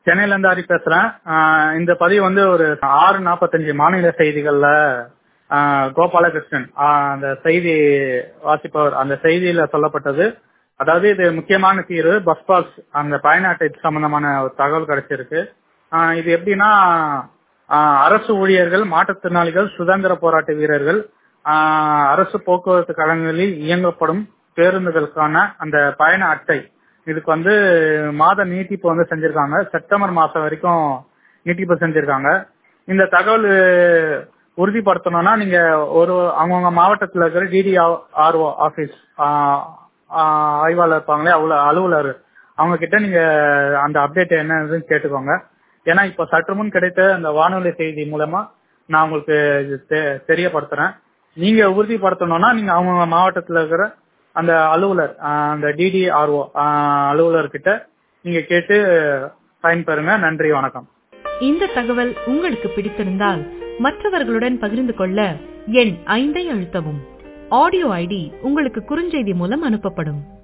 சென்னையில இருந்து ஹரி பேசுறேன் ஆஹ் இந்த பதிவு வந்து ஒரு ஆறு நாற்பத்தஞ்சு மாநில செய்திகள்ல ஆஹ் கோபாலகிருஷ்ணன் ஆஹ் அந்த செய்தி வாசிப்பவர் அந்த செய்தியில சொல்லப்பட்டது அதாவது இது முக்கியமான தீர்வு பஸ் பாஸ் அந்த பயண அட்டை சம்பந்தமான ஒரு தகவல் கிடைச்சிருக்கு ஆஹ் இது எப்படின்னா ஆஹ் அரசு ஊழியர்கள் மாற்றுத்திறனாளிகள் சுதந்திர போராட்ட வீரர்கள் ஆஹ் அரசு போக்குவரத்து கழகங்களில் இயங்கப்படும் பேருந்துகளுக்கான அந்த பயண அட்டை இதுக்கு வந்து மாத நீட்டிப்பு வந்து செஞ்சிருக்காங்க செப்டம்பர் மாசம் வரைக்கும் நீட்டிப்பு செஞ்சிருக்காங்க இந்த தகவல் உறுதிப்படுத்தணும்னா நீங்க ஒரு அவங்கவுங்க மாவட்டத்தில் இருக்கிற டிடி ஆர்ஓ ஆபீஸ் ஆய்வாளர் இருப்பாங்களே அவ்வளவு அலுவலர் அவங்க கிட்ட நீங்க அந்த அப்டேட் என்னதுன்னு கேட்டுக்கோங்க ஏன்னா இப்ப சற்று முன் கிடைத்த அந்த வானொலி செய்தி மூலமா நான் உங்களுக்கு தெரியப்படுத்துறேன் நீங்க உறுதிப்படுத்தணும்னா நீங்க அவங்க மாவட்டத்தில் இருக்கிற அந்த அலுவலர் அந்த டிடிஆர்ஓ அலுவலர் கிட்ட நீங்க கேட்டு பயன்பெறுங்க நன்றி வணக்கம் இந்த தகவல் உங்களுக்கு பிடித்திருந்தால் மற்றவர்களுடன் பகிர்ந்து கொள்ள எண் ஐந்தை அழுத்தவும் ஆடியோ ஐடி உங்களுக்கு குறுஞ்செய்தி மூலம் அனுப்பப்படும்